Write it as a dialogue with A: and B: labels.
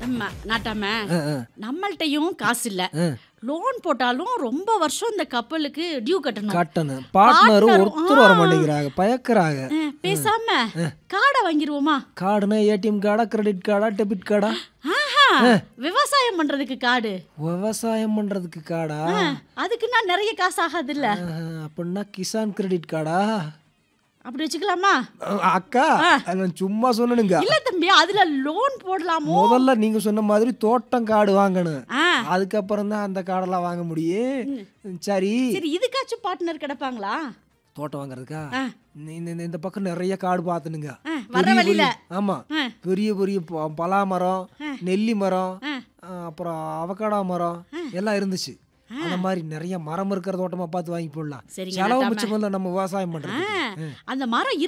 A: ஆமா, நாட்டாம
B: ஆ, ஆ,
A: நம்மள்ட்டயும் காசு இல்ல
B: ஆ.
A: லோன் போட்டாலும் ரொம்ப வருஷம் இந்த கப்பலுக்கு டியூ கட்டணும்
B: கட்டணும் பார்ட்னரும்
A: Partner,
B: ஒருத்தர் வர
A: ஆ.
B: மாட்டேங்கிறாங்க பயக்கிறாங்க
A: ஆ, பேசாம காடை வாங்கிருவோமா
B: கார்டுனா ஏடிஎம் கார்டா கிரெடிட் கார்டா டெபிட் கார்டா
A: ஆஹா விவசாயம் பண்றதுக்கு காடு
B: விவசாயம் பண்றதுக்கு கார்டா
A: ஆ, அதுக்குன்னா நிறைய காசு ஆகாது இல்ல
B: ஆஹா, அப்படின்னா கிசான் கிரெடிட் கார்டா
A: அப்படி வச்சுக்கலாமா
B: அஹ், அக்கா அது நான் சும்மா சொன்னனுங்க
A: இல்ல தம்பி அதுல லோன் போடலாமோ
B: முதல்ல நீங்க சொன்ன மாதிரி தோட்டம் கார்டு வாங்கணும்
A: ஆ,
B: அதுக்கப்புறம் தான் அந்த கார்டெல்லாம் வாங்க முடியும் சரி
A: சரி இதுக்காச்சும் பார்ட்னர் கிடைப்பாங்களா
B: தோட்டம் வாங்குறதுக்கா
A: ஆ.
B: இந்த- இந்த இந்த பக்கம் நிறைய காடு பார்த்துனுங்க
A: ஆ, வர
B: பெரிய
A: வழியில.
B: பெரிய- ஆமா
A: ஆ.
B: பெரிய பெரிய ப- பலா மரம் நெல்லி மரம்
A: ஆ.
B: ஆ, அப்புறம் அவக்காடா மரம் எல்லாம் இருந்துச்சு அந்த மாதிரி நிறைய மரம் இருக்கிற தோட்டமா பார்த்து வாங்கி போடலாம்
A: சரிங்க,
B: செலவு
A: நாட்டாம.
B: மிச்சம் நம்ம விவசாயம் பண்றது
A: ஆ, அந்த மரம்